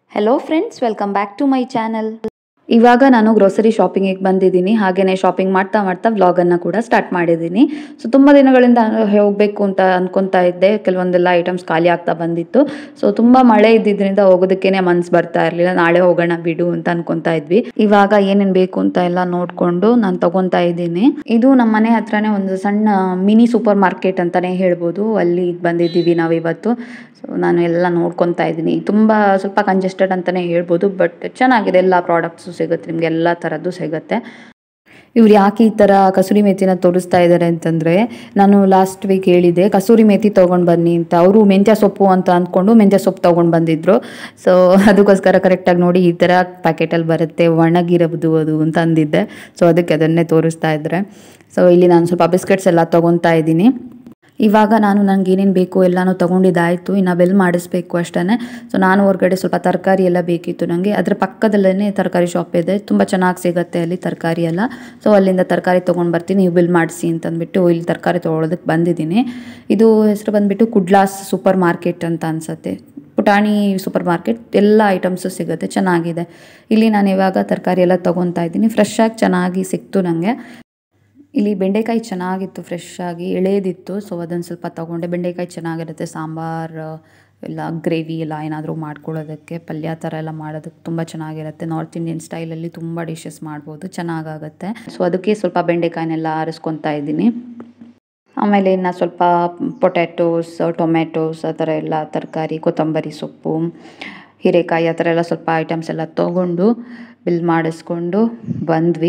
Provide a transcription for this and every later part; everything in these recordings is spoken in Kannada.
hello friends welcome back to my channel ಇವಾಗ ನಾನು ಗ್ರೋಸರಿ ಶಾಪಿಂಗಿಗೆ ಬಂದಿದ್ದೀನಿ ಹಾಗೆಯೇ ಶಾಪಿಂಗ್ ಮಾಡ್ತಾ ಮಾಡ್ತಾ ವ್ಲಾಗನ್ನು ಕೂಡ ಸ್ಟಾರ್ಟ್ ಮಾಡಿದ್ದೀನಿ ಸೊ ತುಂಬ ದಿನಗಳಿಂದ ಹೋಗಬೇಕು ಅಂತ ಅನ್ಕೊತಾ ಇದ್ದೆ ಕೆಲವೊಂದೆಲ್ಲ ಐಟಮ್ಸ್ ಖಾಲಿ ಆಗ್ತಾ ಬಂದಿತ್ತು ಸೊ ತುಂಬ ಮಳೆ ಇದ್ದಿದ್ದರಿಂದ ಹೋಗೋದಕ್ಕೇನೆ ಮನ್ಸು ಬರ್ತಾ ಇರಲಿಲ್ಲ ನಾಳೆ ಹೋಗೋಣ ಬಿಡು ಅಂತ ಅನ್ಕೊತಾ ಇದ್ವಿ ಇವಾಗ ಏನೇನು ಬೇಕು ಅಂತ ಎಲ್ಲ ನೋಡಿಕೊಂಡು ನಾನು ತಗೊತಾ ಇದ್ದೀನಿ ಇದು ನಮ್ಮ ಮನೆ ಹತ್ರನೇ ಒಂದು ಸಣ್ಣ ಮಿನಿ ಸೂಪರ್ ಮಾರ್ಕೆಟ್ ಅಂತಾನೆ ಹೇಳ್ಬೋದು ಅಲ್ಲಿ ಬಂದಿದ್ದೀವಿ ನಾವು ಇವತ್ತು ಸೊ ನಾನು ಎಲ್ಲ ನೋಡ್ಕೊತಾ ಇದ್ದೀನಿ ತುಂಬ ಸ್ವಲ್ಪ ಕಂಜೆಸ್ಟೆಡ್ ಅಂತಲೇ ಹೇಳ್ಬೋದು ಬಟ್ ಚೆನ್ನಾಗಿದೆ ಎಲ್ಲ ಪ್ರಾಡಕ್ಟ್ಸು ಸಿಗುತ್ತೆ ನಿಮಗೆ ಎಲ್ಲ ಥರದ್ದು ಸಿಗುತ್ತೆ ಇವ್ರು ಯಾಕೆ ಈ ಥರ ಕಸೂರಿ ಮೇಥಿನ ತೋರಿಸ್ತಾ ಇದ್ದಾರೆ ಅಂತಂದರೆ ನಾನು ಲಾಸ್ಟ್ ವೀಕ್ ಹೇಳಿದೆ ಕಸೂರಿ ಮೇಥಿ ತೊಗೊಂಡು ಬನ್ನಿ ಅಂತ ಅವರು ಮೆಂತ್ಯ ಸೊಪ್ಪು ಅಂತ ಅಂದ್ಕೊಂಡು ಮೆಂತ್ಯ ಸೊಪ್ಪು ತೊಗೊಂಡು ಬಂದಿದ್ರು ಸೊ ಅದಕ್ಕೋಸ್ಕರ ಕರೆಕ್ಟಾಗಿ ನೋಡಿ ಈ ಥರ ಪ್ಯಾಕೆಟಲ್ಲಿ ಬರುತ್ತೆ ಒಣಗಿರೋದು ಅದು ಅಂತ ಅಂದಿದ್ದೆ ಸೊ ಅದಕ್ಕೆ ಅದನ್ನೇ ತೋರಿಸ್ತಾ ಇದ್ದಾರೆ ಸೊ ಇಲ್ಲಿ ನಾನು ಸ್ವಲ್ಪ ಬಿಸ್ಕೆಟ್ಸ್ ಎಲ್ಲ ತೊಗೊತಾ ಇದ್ದೀನಿ ಇವಾಗ ನಾನು ನನಗೆ ಏನೇನು ಬೇಕು ಎಲ್ಲನೂ ತೊಗೊಂಡಿದ್ದಾಯಿತು ಇನ್ನು ಬೆಲ್ ಮಾಡಿಸ್ಬೇಕು ಅಷ್ಟೇ ಸೊ ನಾನು ಹೊರಗಡೆ ಸ್ವಲ್ಪ ತರಕಾರಿ ಎಲ್ಲ ಬೇಕಿತ್ತು ನನಗೆ ಅದರ ಪಕ್ಕದಲ್ಲೇ ತರಕಾರಿ ಶಾಪ್ ಇದೆ ತುಂಬ ಚೆನ್ನಾಗಿ ಸಿಗುತ್ತೆ ಅಲ್ಲಿ ತರಕಾರಿ ಎಲ್ಲ ಸೊ ಅಲ್ಲಿಂದ ತರಕಾರಿ ತೊಗೊಂಡು ಬರ್ತೀನಿ ನೀವು ಬಿಲ್ ಮಾಡಿಸಿ ಅಂತಂದ್ಬಿಟ್ಟು ಇಲ್ಲಿ ತರಕಾರಿ ತೊಗೊಳೋದಕ್ಕೆ ಬಂದಿದ್ದೀನಿ ಇದು ಹೆಸರು ಬಂದುಬಿಟ್ಟು ಕುಡ್ಲಾಸ್ ಸೂಪರ್ ಮಾರ್ಕೆಟ್ ಅಂತ ಅನಿಸುತ್ತೆ ಪುಟಾಣಿ ಸೂಪರ್ ಮಾರ್ಕೆಟ್ ಎಲ್ಲ ಐಟಮ್ಸು ಸಿಗುತ್ತೆ ಚೆನ್ನಾಗಿದೆ ಇಲ್ಲಿ ನಾನು ಇವಾಗ ತರಕಾರಿ ಎಲ್ಲ ತೊಗೊತಾ ಇದ್ದೀನಿ ಫ್ರೆಶ್ ಆಗಿ ಚೆನ್ನಾಗಿ ಸಿಕ್ತು ನನಗೆ ಇಲ್ಲಿ ಬೆಂಡೆಕಾಯಿ ಚೆನ್ನಾಗಿತ್ತು ಫ್ರೆಶ್ ಆಗಿ ಎಳೆದಿತ್ತು ಸೊ ಅದನ್ನು ಸ್ವಲ್ಪ ತೊಗೊಂಡೆ ಬೆಂಡೆಕಾಯಿ ಚೆನ್ನಾಗಿರುತ್ತೆ ಸಾಂಬಾರು ಎಲ್ಲ ಗ್ರೇವಿ ಎಲ್ಲ ಏನಾದರೂ ಮಾಡ್ಕೊಳ್ಳೋದಕ್ಕೆ ಪಲ್ಯ ಥರ ಎಲ್ಲ ಮಾಡೋದಕ್ಕೆ ತುಂಬ ಚೆನ್ನಾಗಿರುತ್ತೆ ನಾರ್ತ್ ಇಂಡಿಯನ್ ಸ್ಟೈಲಲ್ಲಿ ತುಂಬ ಡಿಶಸ್ ಮಾಡ್ಬೋದು ಚೆನ್ನಾಗಾಗುತ್ತೆ ಸೊ ಅದಕ್ಕೆ ಸ್ವಲ್ಪ ಬೆಂಡೆಕಾಯಿನೆಲ್ಲ ಆರಿಸ್ಕೊತಾ ಇದ್ದೀನಿ ಆಮೇಲೆ ಇನ್ನು ಸ್ವಲ್ಪ ಪೊಟ್ಯಾಟೋಸ್ ಟೊಮೆಟೊಸ್ ಆ ಥರ ಎಲ್ಲ ತರಕಾರಿ ಕೊತ್ತಂಬರಿ ಸೊಪ್ಪು ಹೀರೆಕಾಯಿ ಆ ಥರ ಎಲ್ಲ ಸ್ವಲ್ಪ ಐಟಮ್ಸ್ ಎಲ್ಲ ತೊಗೊಂಡು ಬಿಲ್ ಮಾಡಿಸ್ಕೊಂಡು ಬಂದ್ವಿ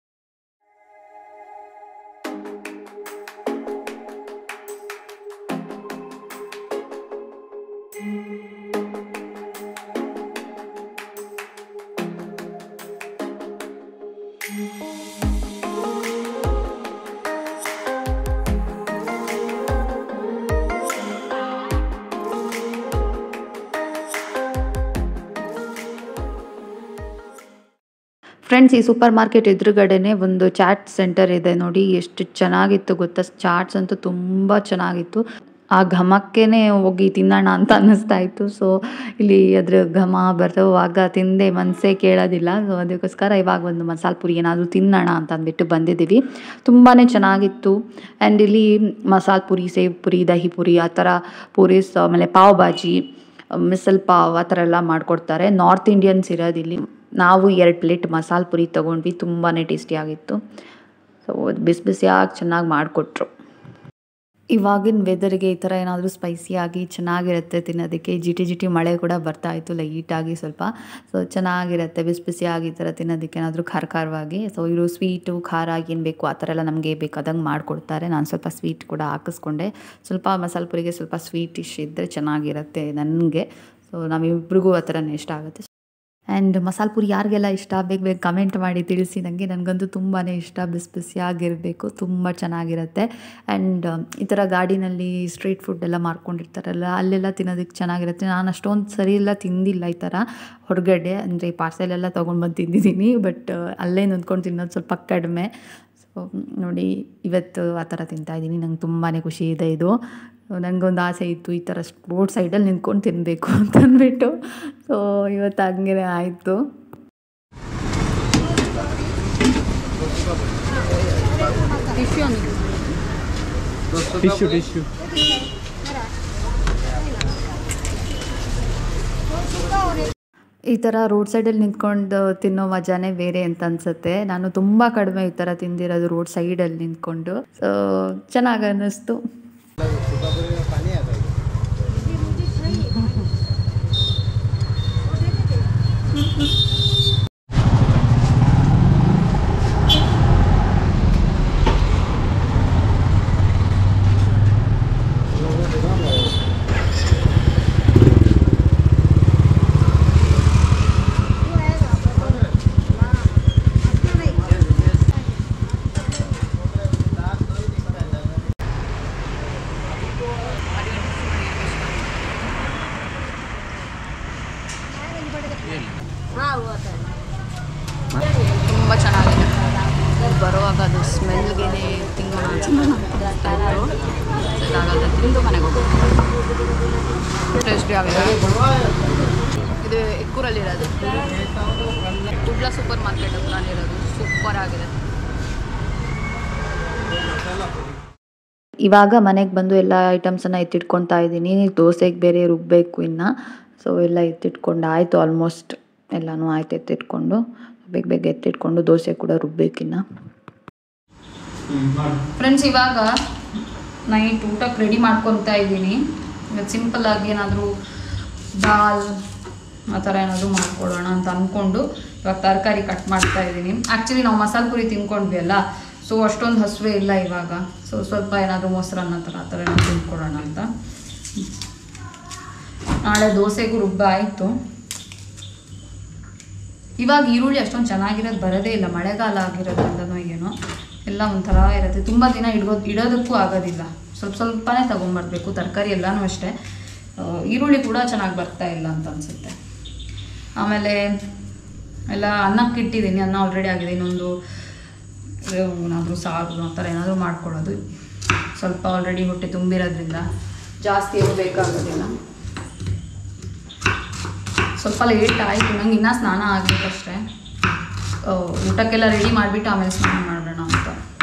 ಫ್ರೆಂಡ್ಸ್ ಈ ಸೂಪರ್ ಮಾರ್ಕೆಟ್ ಎದುರುಗಡೆನೆ ಒಂದು ಚಾಟ್ ಸೆಂಟರ್ ಇದೆ ನೋಡಿ ಎಷ್ಟು ಚೆನ್ನಾಗಿತ್ತು ಗೊತ್ತಾ ಚಾಟ್ಸ್ ಅಂತೂ ತುಂಬ ಚೆನ್ನಾಗಿತ್ತು ಆ ಘಮಕ್ಕೇನೆ ಹೋಗಿ ತಿನ್ನೋಣ ಅಂತ ಅನ್ನಿಸ್ತಾ ಇತ್ತು ಸೊ ಇಲ್ಲಿ ಅದ್ರ ಘಮ ಬರುವಾಗ ತಿಂದೆ ಮನಸ್ಸೇ ಕೇಳೋದಿಲ್ಲ ಸೊ ಅದಕ್ಕೋಸ್ಕರ ಇವಾಗ ಒಂದು ಮಸಾಲೆ ಪುರಿ ಏನಾದರೂ ತಿನ್ನೋಣ ಅಂತ ಅಂದ್ಬಿಟ್ಟು ಬಂದಿದ್ದೀವಿ ತುಂಬಾ ಚೆನ್ನಾಗಿತ್ತು ಆ್ಯಂಡ್ ಇಲ್ಲಿ ಮಸಾಲೆ ಪುರಿ ಸೇವ್ ಪುರಿ ದಹಿ ಪುರಿ ಆ ಥರ ಪೂರೀಸ್ ಆಮೇಲೆ ಪಾವ್ ಭಾಜಿ ಮಿಸಲ್ ಪಾವ್ ಆ ಥರ ಎಲ್ಲ ಮಾಡಿಕೊಡ್ತಾರೆ ನಾರ್ತ್ ಇಂಡಿಯನ್ಸ್ ಇರೋದಿಲ್ಲಿ ನಾವು ಎರಡು ಪ್ಲೇಟ್ ಮಸಾಲೆ ಪುರಿ ತೊಗೊಂಡ್ವಿ ತುಂಬಾ ಟೇಸ್ಟಿಯಾಗಿತ್ತು ಸೊ ಬಿಸಿ ಬಿಸಿಯಾಗಿ ಚೆನ್ನಾಗಿ ಮಾಡಿಕೊಟ್ರು ಇವಾಗಿನ ವೆದರ್ಗೆ ಈ ಥರ ಏನಾದರೂ ಸ್ಪೈಸಿಯಾಗಿ ಚೆನ್ನಾಗಿರುತ್ತೆ ತಿನ್ನೋದಕ್ಕೆ ಜಿಟಿ ಜಿಟಿ ಮಳೆ ಕೂಡ ಬರ್ತಾ ಇತ್ತು ಲೈಟಾಗಿ ಸ್ವಲ್ಪ ಸೊ ಚೆನ್ನಾಗಿರುತ್ತೆ ಬಿಸಿ ಬಿಸಿಯಾಗಿ ಈ ಥರ ತಿನ್ನೋದಕ್ಕೆ ಏನಾದರೂ ಖಾರ ಖಾರವಾಗಿ ಸೊ ಇವರು ಸ್ವೀಟು ಖಾರ ಏನು ಬೇಕು ಆ ಥರ ಎಲ್ಲ ನಮಗೆ ಬೇಕಾದಂಗೆ ಮಾಡಿಕೊಡ್ತಾರೆ ನಾನು ಸ್ವಲ್ಪ ಸ್ವೀಟ್ ಕೂಡ ಹಾಕಿಸ್ಕೊಂಡೆ ಸ್ವಲ್ಪ ಮಸಾಲೆ ಪುರಿಗೆ ಸ್ವಲ್ಪ ಸ್ವೀಟ್ ಇಶ್ ಇದ್ದರೆ ಚೆನ್ನಾಗಿರುತ್ತೆ ನನಗೆ ಸೊ ನಾವಿಬ್ರಿಗೂ ಆ ಥರನೇ ಇಷ್ಟ ಆಗುತ್ತೆ ಆ್ಯಂಡ್ ಮಸಾಲೆ ಪುರಿ ಯಾರಿಗೆಲ್ಲ ಇಷ್ಟ ಬೇಗ ಬೇಗ ಕಮೆಂಟ್ ಮಾಡಿ ತಿಳಿಸಿ ನನಗೆ ನನಗಂತೂ ತುಂಬಾ ಇಷ್ಟ ಬಿಸಿ ಬಿಸಿಯಾಗಿರಬೇಕು ತುಂಬ ಚೆನ್ನಾಗಿರುತ್ತೆ ಆ್ಯಂಡ್ ಈ ಥರ ಗಾಡಿನಲ್ಲಿ ಸ್ಟ್ರೀಟ್ ಫುಡ್ ಎಲ್ಲ ಮಾರ್ಕೊಂಡಿರ್ತಾರಲ್ಲ ಅಲ್ಲೆಲ್ಲ ತಿನ್ನೋದಕ್ಕೆ ಚೆನ್ನಾಗಿರುತ್ತೆ ನಾನು ಅಷ್ಟೊಂದು ಸರಿ ಎಲ್ಲ ತಿಂದಿಲ್ಲ ಈ ಥರ ಹೊರಗಡೆ ಅಂದರೆ ಪಾರ್ಸೆಲ್ ಎಲ್ಲ ತೊಗೊಂಡು ಬಂದು ತಿಂದಿದ್ದೀನಿ ಬಟ್ ಅಲ್ಲೇ ನಿಂತ್ಕೊಂಡು ತಿನ್ನೋದು ಸ್ವಲ್ಪ ಕಡಿಮೆ ಸೊ ನೋಡಿ ಇವತ್ತು ಆ ಥರ ತಿಂತಾಯಿದ್ದೀನಿ ನಂಗೆ ತುಂಬಾ ಖುಷಿ ಇದೆ ಇದು ನನಗೊಂದು ಆಸೆ ಇತ್ತು ಈ ಥರ ರೋಡ್ ಸೈಡಲ್ಲಿ ನಿಂತ್ಕೊಂಡು ತಿನ್ನಬೇಕು ಅಂತ ಅಂದ್ಬಿಟ್ಟು ಸೊ ಇವತ್ತು ಹಂಗೆ ಆಯಿತು ಟಿಶ್ಯೂ ಟಿಶ್ಯೂ ಈ ಥರ ರೋಡ್ ಸೈಡಲ್ಲಿ ನಿಂತ್ಕೊಂಡು ತಿನ್ನೋ ಮಜಾನೇ ಬೇರೆ ಅಂತ ಅನ್ಸುತ್ತೆ ನಾನು ತುಂಬ ಕಡಿಮೆ ಈ ಥರ ತಿಂದಿರೋದು ರೋಡ್ ಸೈಡಲ್ಲಿ ನಿಂತ್ಕೊಂಡು ಸೊ ಚೆನ್ನಾಗಿ ಅನ್ನಿಸ್ತು ತುಂಬ ಚೆನ್ನಾಗಿದೆ ಬರುವಾಗ ಅದು ಸ್ಮೆಲ್ಗೆ ತಿನ್ನೋಣ ಅನ್ಸ್ತಾ ಇತ್ತು ಇದಾಗಲ್ಲ ತಿಂದು ಮನೆಗೆ ಹೋಗ್ಬೇಕು ಟೇಸ್ಟಿ ಆಗಿದೆ ಇದು ಎಕ್ಕೂರ ಊರಲ್ಲಿರೋದು ಕುಡ್ಲ ಸೂಪರ್ ಮಾರ್ಕೆಟ್ ಹತ್ರ ಇರೋದು ಸೂಪರ್ ಆಗಿದೆ ಇವಾಗ ಮನೆಗೆ ಬಂದು ಎಲ್ಲ ಐಟಮ್ಸನ್ನು ಎತ್ತಿಟ್ಕೊತಾ ಇದ್ದೀನಿ ದೋಸೆಗೆ ಬೇರೆ ರುಬ್ಬಬೇಕು ಇನ್ನು ಸೊ ಎಲ್ಲ ಎತ್ತಿಟ್ಕೊಂಡು ಆಯಿತು ಆಲ್ಮೋಸ್ಟ್ ಎಲ್ಲನೂ ಆಯ್ತು ಎತ್ತಿಟ್ಕೊಂಡು ಬೇಗ ಬೇಗ ಎತ್ತಿಟ್ಕೊಂಡು ದೋಸೆ ಕೂಡ ರುಬ್ಬೇಕಿನ್ನು ಫ್ರೆಂಡ್ಸ್ ಇವಾಗ ನೈಟ್ ಊಟಕ್ಕೆ ರೆಡಿ ಮಾಡ್ಕೊತಾ ಇದ್ದೀನಿ ಇವತ್ತು ಸಿಂಪಲ್ಲಾಗಿ ಏನಾದರೂ ದಾಲ್ ಆ ಥರ ಏನಾದರೂ ಮಾಡ್ಕೊಡೋಣ ಅಂತ ಅಂದ್ಕೊಂಡು ಇವಾಗ ತರಕಾರಿ ಕಟ್ ಮಾಡ್ತಾ ಇದ್ದೀನಿ ಆ್ಯಕ್ಚುಲಿ ನಾವು ಮಸಾಲೆ ಪುರಿ ತಿನ್ಕೊಂಡ್ವಿ ಅಲ್ಲ ಸೊ ಅಷ್ಟೊಂದು ಹಸುವೆ ಇಲ್ಲ ಇವಾಗ ಸೊ ಸ್ವಲ್ಪ ಏನಾದರೂ ಮೊಸರನ್ನ ಥರ ಆ ಥರ ಏನಾದರೂ ತಿನ್ಕೊಡೋಣ ಅಂತ ನಾಳೆ ದೋಸೆಗೂ ರುಬ್ಬ ಆಯಿತು ಇವಾಗ ಈರುಳ್ಳಿ ಅಷ್ಟೊಂದು ಚೆನ್ನಾಗಿರೋದು ಬರೋದೇ ಇಲ್ಲ ಮಳೆಗಾಲ ಆಗಿರೋದ್ರಿಂದನೋ ಏನೋ ಎಲ್ಲ ಒಂಥರ ಇರುತ್ತೆ ತುಂಬ ದಿನ ಇಡೋದು ಇಡೋದಕ್ಕೂ ಆಗೋದಿಲ್ಲ ಸ್ವಲ್ಪ ಸ್ವಲ್ಪನೇ ತೊಗೊಂಬರ್ಬೇಕು ತರಕಾರಿ ಎಲ್ಲನೂ ಅಷ್ಟೇ ಆ, ಈರುಳ್ಳಿ ಕೂಡ ಚೆನ್ನಾಗಿ ಬರ್ತಾ ಇಲ್ಲ ಅಂತ ಅನಿಸುತ್ತೆ ಆಮೇಲೆ ಎಲ್ಲ ಅನ್ನಕ್ಕೆ ಇಟ್ಟಿದ್ದೀನಿ ಅನ್ನ ಆಲ್ರೆಡಿ ಆಗಿದೆ ಇನ್ನೊಂದು ಏನಾದರೂ ಸಾರು ಆ ಥರ ಏನಾದರೂ ಮಾಡ್ಕೊಳ್ಳೋದು ಸ್ವಲ್ಪ ಆಲ್ರೆಡಿ ಹೊಟ್ಟೆ ತುಂಬಿರೋದ್ರಿಂದ ಜಾಸ್ತಿ ಏನು ಬೇಕಾಗೋದಿಲ್ಲ ಸ್ವಲ್ಪ ಲೇಟ್ ಆಯಿತು ನಂಗೆ ಇನ್ನೂ ಸ್ನಾನ ಆಗಬೇಕಷ್ಟೇ ಊಟಕ್ಕೆಲ್ಲ ರೆಡಿ ಮಾಡಿಬಿಟ್ಟು ಆಮೇಲೆ ಸ್ನಾನ ಮಾಡೋಣ ಅಂತ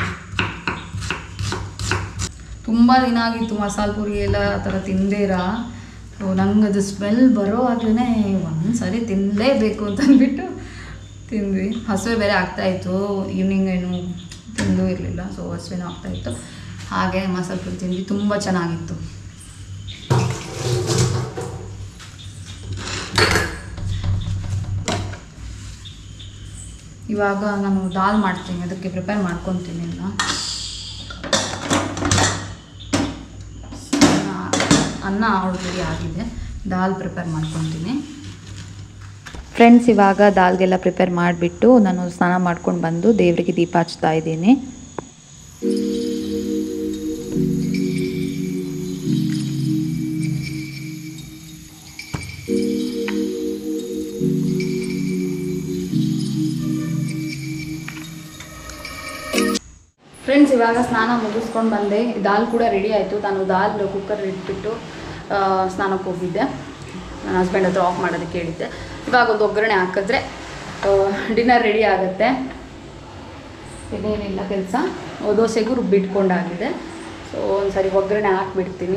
ತುಂಬ ದಿನ ಆಗಿತ್ತು ಮಸಾಲೆ ಪುರಿ ಎಲ್ಲ ಆ ಥರ ತಿಂದೇರಾ ಸೊ ನಂಗೆ ಅದು ಸ್ಮೆಲ್ ಬರೋ ಆಗ್ಲೇ ಒಂದು ಸರಿ ತಿನ್ನಲೇಬೇಕು ಅಂತ ಅಂದ್ಬಿಟ್ಟು ತಿಂದ್ವಿ ಹಸುವೆ ಬೇರೆ ಆಗ್ತಾಯಿತ್ತು ಈವ್ನಿಂಗ್ ಏನು ತಿಂದು ಇರಲಿಲ್ಲ ಸೊ ಹಸುವೆನೂ ಆಗ್ತಾಯಿತ್ತು ಹಾಗೆ ಮಸಾಲೆ ಪುರಿ ತಿಂದ್ವಿ ತುಂಬ ಚೆನ್ನಾಗಿತ್ತು ಇವಾಗ ನಾನು ದಾಲ್ ಮಾಡ್ತೀನಿ ಅದಕ್ಕೆ ಪ್ರಿಪೇರ್ ಮಾಡ್ಕೊತೀನಿ ಎಲ್ಲ ಅನ್ನ ಆಲ್ರೆಡಿ ಆಗಿದೆ ದಾಲ್ ಪ್ರಿಪೇರ್ ಮಾಡ್ಕೊತೀನಿ ಫ್ರೆಂಡ್ಸ್ ಇವಾಗ ದಾಲ್ಗೆಲ್ಲ ಪ್ರಿಪೇರ್ ಮಾಡಿಬಿಟ್ಟು ನಾನು ಸ್ನಾನ ಮಾಡ್ಕೊಂಡು ಬಂದು ದೇವರಿಗೆ ದೀಪ ಹಚ್ತಾ ಇದ್ದೀನಿ ಫ್ರೆಂಡ್ಸ್ ಇವಾಗ ಸ್ನಾನ ಮುಗಿಸ್ಕೊಂಡು ಬಂದೆ ದಾಲ್ ಕೂಡ ರೆಡಿ ಆಯಿತು ನಾನು ದಾಲ್ ಕುಕ್ಕರ್ ಇಟ್ಬಿಟ್ಟು ಆ, ಸ್ನಾನಕ್ಕೆ ಹೋಗಿದ್ದೆ ನನ್ನ ಹಸ್ಬೆಂಡ್ ಹತ್ರ ಆಫ್ ಮಾಡೋದಕ್ಕೆ ಹೇಳಿದ್ದೆ ಇವಾಗ ಒಂದು ಒಗ್ಗರಣೆ ಹಾಕಿದ್ರೆ ಡಿನ್ನರ್ ರೆಡಿ ಆಗುತ್ತೆ ಇನ್ನೇನಿಲ್ಲ ಕೆಲಸ ದೋಸೆಗೂ ರುಬ್ಬಿಟ್ಕೊಂಡಾಗಿದೆ ಸೊ ಒಂದ್ಸರಿ ಒಗ್ಗರಣೆ ಹಾಕ್ಬಿಡ್ತೀನಿ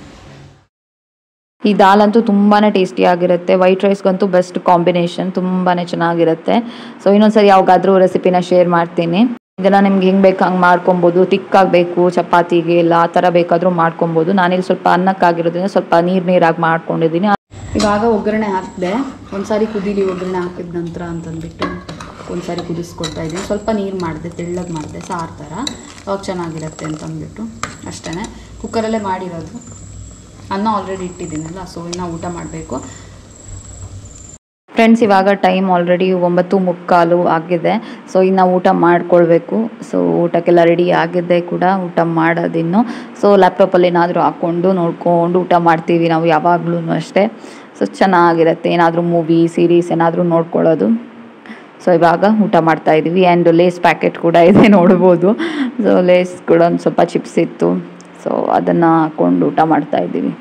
ಈ ದಾಲ್ ಅಂತೂ ತುಂಬಾ ಟೇಸ್ಟಿಯಾಗಿರುತ್ತೆ ವೈಟ್ ರೈಸ್ಗಂತೂ ಬೆಸ್ಟ್ ಕಾಂಬಿನೇಷನ್ ತುಂಬಾ ಚೆನ್ನಾಗಿರುತ್ತೆ ಸೊ ಇನ್ನೊಂದ್ಸರಿ ಯಾವಾಗಾದ್ರೂ ರೆಸಿಪಿನ ಶೇರ್ ಮಾಡ್ತೀನಿ ಇದನ್ನು ನಿಮ್ಗೆ ಹೆಂಗೆ ಬೇಕು ಹಂಗೆ ಮಾಡ್ಕೊಬೋದು ತಿಕ್ಕಾಗಬೇಕು ಚಪಾತಿಗೆ ಎಲ್ಲ ಆ ಥರ ಬೇಕಾದರೂ ಮಾಡ್ಕೊಬೋದು ನಾನಿಲ್ಲಿ ಸ್ವಲ್ಪ ಅನ್ನಕ್ಕಾಗಿರೋದ್ರಿಂದ ಸ್ವಲ್ಪ ನೀರು ನೀರಾಗಿ ಮಾಡ್ಕೊಂಡಿದ್ದೀನಿ ಇವಾಗ ಒಗ್ಗರಣೆ ಹಾಕಿದೆ ಒಂದ್ಸಾರಿ ಕುದೀಲಿ ಒಗ್ಗರಣೆ ಹಾಕಿದ ನಂತರ ಅಂತಂದ್ಬಿಟ್ಟು ಒಂದ್ಸಾರಿ ಕುದಿಸ್ಕೊಳ್ತಾ ಇದ್ದೀನಿ ಸ್ವಲ್ಪ ನೀರು ಮಾಡಿದೆ ತೆಳ್ಳಗೆ ಮಾಡಿದೆ ಸಾರು ಥರ ಅವಾಗ ಚೆನ್ನಾಗಿರುತ್ತೆ ಅಂತಂದ್ಬಿಟ್ಟು ಅಷ್ಟೇ ಕುಕ್ಕರಲ್ಲೇ ಮಾಡಿರೋದು ಅನ್ನ ಆಲ್ರೆಡಿ ಇಟ್ಟಿದ್ದೀನಲ್ಲ ಸೊ ಇನ್ನು ಊಟ ಮಾಡಬೇಕು ಫ್ರೆಂಡ್ಸ್ ಇವಾಗ ಟೈಮ್ ಆಲ್ರೆಡಿ ಒಂಬತ್ತು ಮುಕ್ಕಾಲು ಆಗಿದೆ ಸೊ ಇನ್ನು ಊಟ ಮಾಡ್ಕೊಳ್ಬೇಕು ಸೊ ಊಟಕ್ಕೆಲ್ಲ ರೆಡಿ ಆಗಿದೆ ಕೂಡ ಊಟ ಮಾಡೋದಿನ್ನು ಸೊ ಲ್ಯಾಪ್ಟಾಪಲ್ಲಿ ಏನಾದರೂ ಹಾಕ್ಕೊಂಡು ನೋಡ್ಕೊಂಡು ಊಟ ಮಾಡ್ತೀವಿ ನಾವು ಯಾವಾಗಲೂ ಅಷ್ಟೇ ಸೊ ಚೆನ್ನಾಗಿರುತ್ತೆ ಏನಾದರೂ ಮೂವಿ ಸೀರೀಸ್ ಏನಾದರೂ ನೋಡ್ಕೊಳ್ಳೋದು ಸೊ ಇವಾಗ ಊಟ ಮಾಡ್ತಾ ಇದ್ದೀವಿ ಆ್ಯಂಡ್ ಲೇಸ್ ಪ್ಯಾಕೆಟ್ ಕೂಡ ಇದೆ ನೋಡ್ಬೋದು ಸೊ ಲೇಸ್ ಕೂಡ ಒಂದು ಸ್ವಲ್ಪ ಚಿಪ್ಸ್ ಇತ್ತು ಸೊ ಅದನ್ನು ಹಾಕ್ಕೊಂಡು ಊಟ ಮಾಡ್ತಾ ಇದ್ದೀವಿ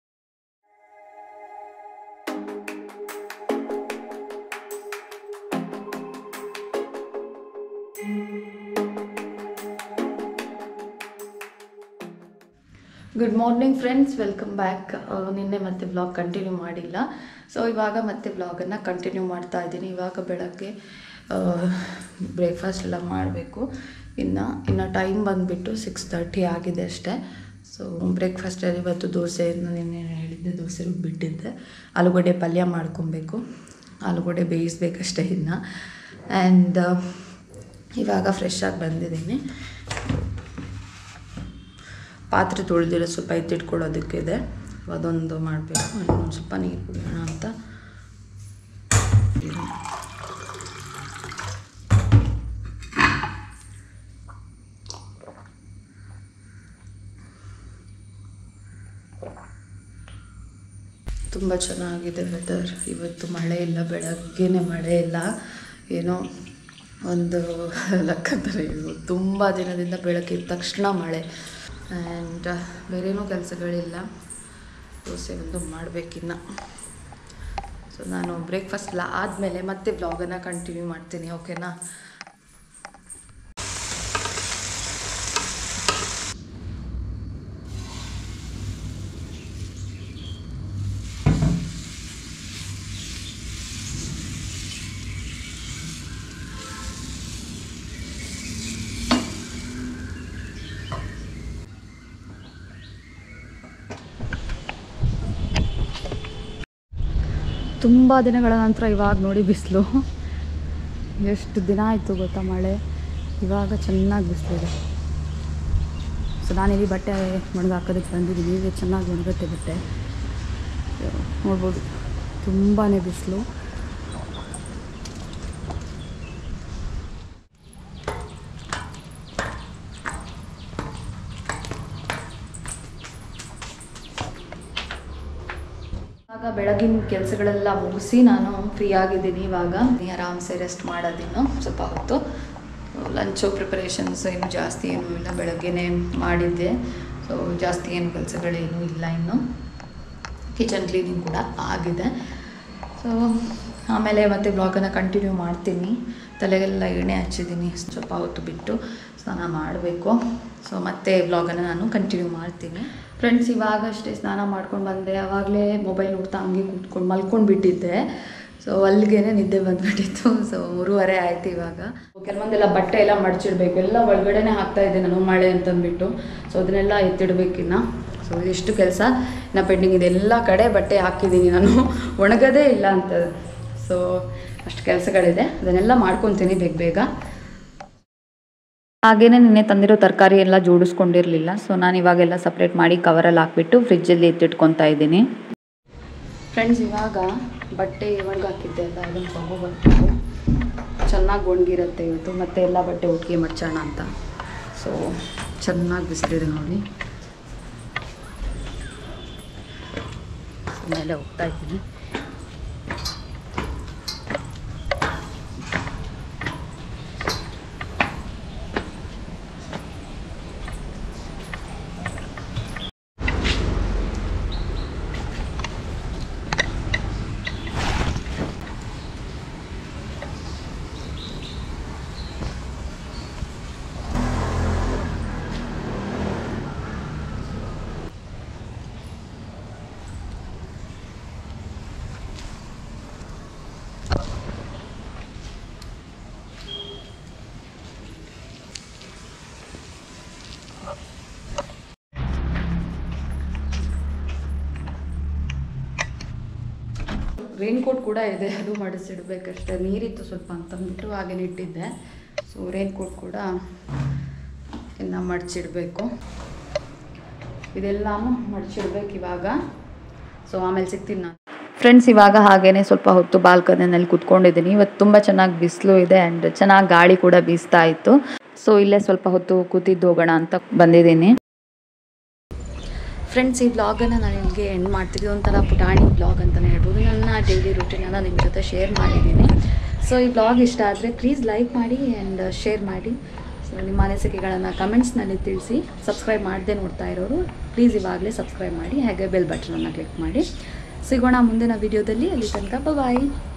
good morning friends welcome back ನಿನ್ನೆ ಮತ್ತೆ ಬ್ಲಾಗ್ ಕಂಟಿನ್ಯೂ ಮಾಡಿಲ್ಲ ಸೊ ಇವಾಗ ಮತ್ತೆ ಬ್ಲಾಗನ್ನು ಕಂಟಿನ್ಯೂ ಮಾಡ್ತಾ ಇದ್ದೀನಿ ಇವಾಗ ಬೆಳಗ್ಗೆ ಬ್ರೇಕ್ಫಾಸ್ಟ್ ಎಲ್ಲ ಮಾಡಬೇಕು ಇನ್ನು ಇನ್ನು ಟೈಮ್ ಬಂದುಬಿಟ್ಟು ಸಿಕ್ಸ್ ತರ್ಟಿ ಆಗಿದೆ ಅಷ್ಟೇ ಸೊ ಬ್ರೇಕ್ಫಾಸ್ಟಲ್ಲಿ ಇವತ್ತು ದೋಸೆ ನಿನ್ನೆ ಹೇಳಿದ್ದೆ ದೋಸೆ ರುಬ್ಬಿಟ್ಟಿದ್ದೆ ಆಲೂಗಡ್ಡೆ ಪಲ್ಯ ಮಾಡ್ಕೊಬೇಕು ಆಲೂಗಡ್ಡೆ ಬೇಯಿಸ್ಬೇಕಷ್ಟೇ ಇನ್ನು ಆ್ಯಂಡ್ ಇವಾಗ ಫ್ರೆಶ್ ಆಗಿ ಬಂದಿದ್ದೀನಿ ಪಾತ್ರೆ ತೊಳೆದಿರೋ ಸ್ವಲ್ಪ ಎತ್ತಿಟ್ಕೊಳ್ಳೋದಕ್ಕಿದೆ ಅದೊಂದು ಮಾಡಬೇಕು ಇನ್ನೊಂದು ಸ್ವಲ್ಪ ನೀರು ಕುಡಿಯೋಣ ಅಂತ ತುಂಬ ಚೆನ್ನಾಗಿದೆ ವೆದರ್ ಇವತ್ತು ಮಳೆ ಇಲ್ಲ ಬೆಳಗ್ಗೆನೇ ಮಳೆ ಇಲ್ಲ ಏನೋ ಒಂದು ಲೆಕ್ಕ ಥರ ಇರ್ಬೋದು ತುಂಬ ದಿನದಿಂದ ಬೆಳಗ್ಗೆ ತಕ್ಷಣ ಮಳೆ ಆ್ಯಂಡ್ ಬೇರೇನೂ ಕೆಲಸಗಳಿಲ್ಲ ದೋಸೆ ಒಂದು ಮಾಡಬೇಕಿನ್ನ ಸೊ ನಾನು ಬ್ರೇಕ್ಫಾಸ್ಟ್ ಎಲ್ಲ ಆದಮೇಲೆ ಮತ್ತೆ ವ್ಲಾಗನ್ನು ಕಂಟಿನ್ಯೂ ಮಾಡ್ತೀನಿ ಓಕೆನಾ ತುಂಬ ದಿನಗಳ ನಂತರ ಇವಾಗ ನೋಡಿ ಬಿಸಿಲು ಎಷ್ಟು ದಿನ ಆಯಿತು ಗೊತ್ತಾ ಮಳೆ ಇವಾಗ ಚೆನ್ನಾಗಿ ಬಿಸಿಲಿದೆ ಸೊ ನಾನಿಲ್ಲಿ ಬಟ್ಟೆ ಒಣಗಾಕೋದಕ್ಕೆ ಬಂದಿದ್ದೀನಿ ಈಗ ಚೆನ್ನಾಗಿ ಒಣಗುತ್ತೆ ಬಟ್ಟೆ So, ನೋಡ್ಬೋದು ತುಂಬಾ ಬಿಸಿಲು ಇವಾಗ ಬೆಳಗಿನ ಕೆಲಸಗಳೆಲ್ಲ ಮುಗಿಸಿ ನಾನು ಫ್ರೀ ಆಗಿದ್ದೀನಿ ಇವಾಗ ಆರಾಮ್ಸೆ ರೆಸ್ಟ್ ಮಾಡೋದಿನ್ನು ಸ್ವಲ್ಪ ಹೊತ್ತು ಲಂಚು ಪ್ರಿಪರೇಷನ್ಸ್ ಏನು ಜಾಸ್ತಿ ಏನೂ ಇಲ್ಲ ಬೆಳಗ್ಗೆನೇ ಮಾಡಿದ್ದೆ ಸೊ ಜಾಸ್ತಿ ಏನು ಕೆಲಸಗಳೇನೂ ಇಲ್ಲ ಇನ್ನು ಕಿಚನ್ ಕ್ಲೀನಿಂಗ್ ಕೂಡ ಆಗಿದೆ ಸೊ ಆಮೇಲೆ ಮತ್ತೆ ಬ್ಲಾಗನ್ನು ಕಂಟಿನ್ಯೂ ಮಾಡ್ತೀನಿ ತಲೆಗೆಲ್ಲ ಎಣ್ಣೆ ಹಚ್ಚಿದ್ದೀನಿ ಸ್ವಲ್ಪ ಹೊತ್ತು ಬಿಟ್ಟು ಸ್ನಾನ ಮಾಡಬೇಕು ಸೊ ಮತ್ತೆ ಬ್ಲಾಗನ್ನು ನಾನು ಕಂಟಿನ್ಯೂ ಮಾಡ್ತೀನಿ ಫ್ರೆಂಡ್ಸ್ ಇವಾಗ ಅಷ್ಟೇ ಸ್ನಾನ ಮಾಡ್ಕೊಂಡು ಬಂದೆ ಆವಾಗಲೇ ಮೊಬೈಲ್ ನೋಡ್ತಾ ಹಂಗೆ ಕೂತ್ಕೊಂಡು ಮಲ್ಕೊಂಡು ಬಿಟ್ಟಿದ್ದೆ ಸೊ ಅಲ್ಲಿಗೇನೆ ನಿದ್ದೆ ಬಂದ್ಬಿಟ್ಟಿತ್ತು ಸೊ ಮೂರುವರೆ ಆಯ್ತು ಇವಾಗ ಕೆಲವೊಂದೆಲ್ಲ ಬಟ್ಟೆ ಎಲ್ಲ ಮಡಚಿಡ್ಬೇಕು ಎಲ್ಲ ಒಳಗಡೆನೆ ಹಾಕ್ತಾ ಇದ್ದೆ ನಾನು ಮಳೆ ಅಂತಂದ್ಬಿಟ್ಟು ಸೊ ಅದನ್ನೆಲ್ಲ ಎತ್ತಿಡ್ಬೇಕಿನ್ನ ಸೊ ಇದಿಷ್ಟು ಕೆಲಸ ಇನ್ನು ಪೆಂಡಿಂಗ್ ಇದೆ ಎಲ್ಲ ಕಡೆ ಬಟ್ಟೆ ಹಾಕಿದ್ದೀನಿ ನಾನು ಒಣಗದೇ ಇಲ್ಲ ಅಂತ ಸೊ ಅಷ್ಟು ಕೆಲಸಗಳಿದೆ ಅದನ್ನೆಲ್ಲ ಮಾಡ್ಕೊತೀನಿ ಬೇಗ ಬೇಗ ಹಾಗೇನೆ ನಿನ್ನೆ ತಂದಿರೋ ತರಕಾರಿ ಎಲ್ಲ ಜೋಡಿಸ್ಕೊಂಡಿರಲಿಲ್ಲ ಸೊ ನಾನು ಇವಾಗೆಲ್ಲ ಸಪ್ರೇಟ್ ಮಾಡಿ ಕವರಲ್ಲಿ ಹಾಕ್ಬಿಟ್ಟು ಫ್ರಿಜ್ಜಲ್ಲಿ ಎತ್ತಿಟ್ಕೊತಾ ಇದ್ದೀನಿ ಫ್ರೆಂಡ್ಸ್ ಇವಾಗ ಬಟ್ಟೆ ಒಣಗಾಕಿದ್ದೆ ಅಲ್ಲ ಅದನ್ನು ತಗೊಬರ್ಬೇಕು ಚೆನ್ನಾಗಿ ಒಣಗಿರುತ್ತೆ ಇವತ್ತು ಮತ್ತೆ ಎಲ್ಲ ಬಟ್ಟೆ ಒಟ್ಟಿಗೆ ಮಡ್ಚೋಣ ಅಂತ ಸೊ ಚೆನ್ನಾಗಿ ಬಿಸಿಲಿದೆ ನೋಡಿ ಮೇಲೆ ಹೋಗ್ತಾ ಇದ್ದೀನಿ ರೈನ್ ಕೋಟ್ ಕೂಡ ಇದೆ ಅದು ಮಡಿಸಿಡ್ಬೇಕಷ್ಟೇ ನೀರಿತ್ತು ಸ್ವಲ್ಪ ಅಂತಂದ್ಬಿಟ್ಟು ಹಾಗೆ ಇಟ್ಟಿದ್ದೆ ಸೊ ರೈನ್ ಕೋಟ್ ಕೂಡ ಇನ್ನು ಮಡಚಿಡ್ಬೇಕು ಇದೆಲ್ಲಾನು ಮಡಚಿಡ್ಬೇಕು ಇವಾಗ ಸೊ ಆಮೇಲೆ ಸಿಗ್ತೀನಿ ನಾನು ಫ್ರೆಂಡ್ಸ್ ಇವಾಗ ಹಾಗೇನೆ ಸ್ವಲ್ಪ ಹೊತ್ತು ಬಾಲ್ಕನಿನಲ್ಲಿ ಕುತ್ಕೊಂಡಿದ್ದೀನಿ ಇವತ್ತು ತುಂಬ ಚೆನ್ನಾಗಿ ಬಿಸಿಲು ಇದೆ ಆ್ಯಂಡ್ ಚೆನ್ನಾಗಿ ಗಾಳಿ ಕೂಡ ಬೀಸ್ತಾ ಇತ್ತು ಸೊ ಇಲ್ಲೇ ಸ್ವಲ್ಪ ಹೊತ್ತು ಕೂತಿದ್ದು ಹೋಗೋಣ ಅಂತ ಬಂದಿದ್ದೀನಿ ಫ್ರೆಂಡ್ಸ್ ಈ ವ್ಲಾಗನ್ನು ನಾನು ನಿಮಗೆ ಎಂಡ್ ಮಾಡ್ತಿದ್ದೆ ಒಂಥರ ಪುಟಾಣಿ ವ್ಲಾಗ್ ಅಂತಲೇ ಹೇಳ್ಬೋದು ನನ್ನ ಡೈಲಿ ರುಟೀನನ್ನು ನಿಮ್ಮ ಜೊತೆ ಶೇರ್ ಮಾಡಿದ್ದೀನಿ ಸೊ ಈ ವ್ಲಾಗ್ ಇಷ್ಟ ಆದರೆ ಪ್ಲೀಸ್ ಲೈಕ್ ಮಾಡಿ ಆ್ಯಂಡ್ ಶೇರ್ ಮಾಡಿ ಸೊ ನಿಮ್ಮ ಅನಿಸಿಕೆಗಳನ್ನು ಕಮೆಂಟ್ಸ್ನಲ್ಲಿ ತಿಳಿಸಿ ಸಬ್ಸ್ಕ್ರೈಬ್ ಮಾಡದೆ ನೋಡ್ತಾ ಇರೋರು ಪ್ಲೀಸ್ ಇವಾಗಲೇ ಸಬ್ಸ್ಕ್ರೈಬ್ ಮಾಡಿ ಹಾಗೆ ಬೆಲ್ ಬಟನನ್ನು ಕ್ಲಿಕ್ ಮಾಡಿ ಸಿಗೋಣ ಮುಂದಿನ ವಿಡಿಯೋದಲ್ಲಿ ಅಲ್ಲಿ ತನಕ ಬಾಯ್